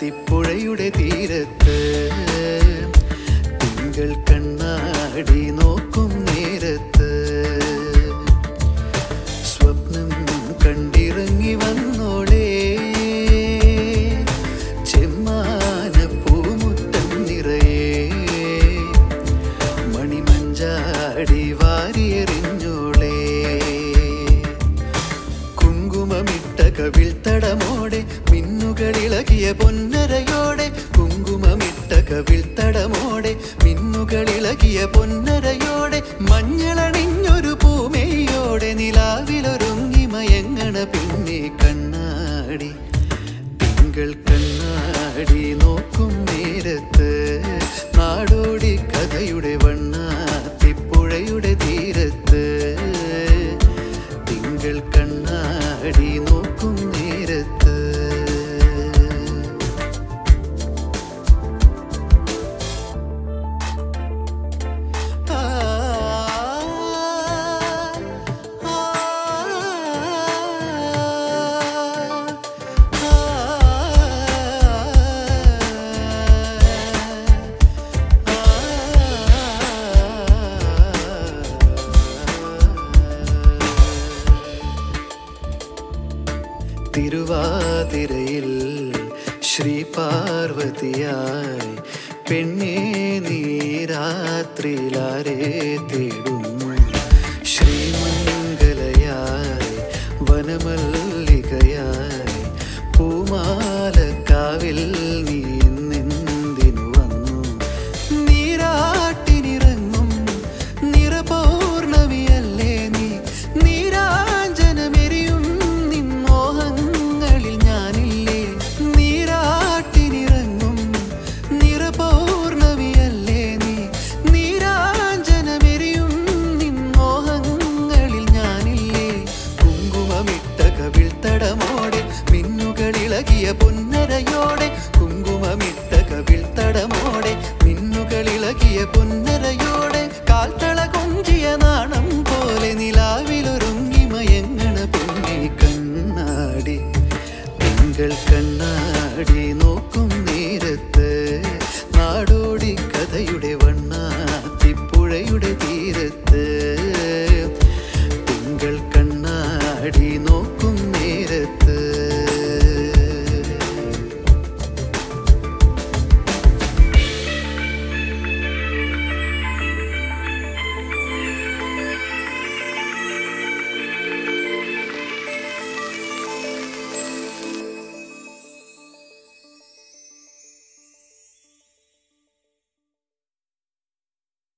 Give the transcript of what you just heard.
വണ്ണാത്തിപ്പുഴയുടെ തീരത്ത് തിങ്കൾ കണ്ണാടി നോക്കും നേരത്ത് സ്വപ്നം കണ്ടിറങ്ങി വന്നോളേ ചെമ്മാന പൂമുറ്റം നിറയെ മണിമഞ്ചാടി വാരിയെറിഞ്ഞോളേ കുങ്കുമമിട്ട കവിൾ തടമോടെ മിന്നുകളിളകിയ പൊന്നരയോടെ കുങ്കുമമിട്ട കവിൾ തടമോടെ മിന്നുകളിളകിയ പൊന്നരയോടെ മഞ്ഞളണിഞ്ഞൊരു പൂമേയോടെ നിലാവിലൊരുങ്ങി മയങ്ങണ പിന്നെ കണ്ണാടി തിങ്കൾ കണ്ണാടി നോക്കും നേരത്ത് നാടോടി കഥയുടെ വണ്ണാത്തിപ്പുഴയുടെ തീരത്ത് തിങ്കൾ കണ്ണാടി നോക്കും നേരത്ത് ആ, ആ, തിരുവാതിരയിൽ ശ്രീ പാർവതിയായി പെണ്ണേ നീരാത്രിയിലാരെ തേടുന്നു ശ്രീമംഗലയായി വനമല്ലികയായി പൂമാലക്കാവിൽ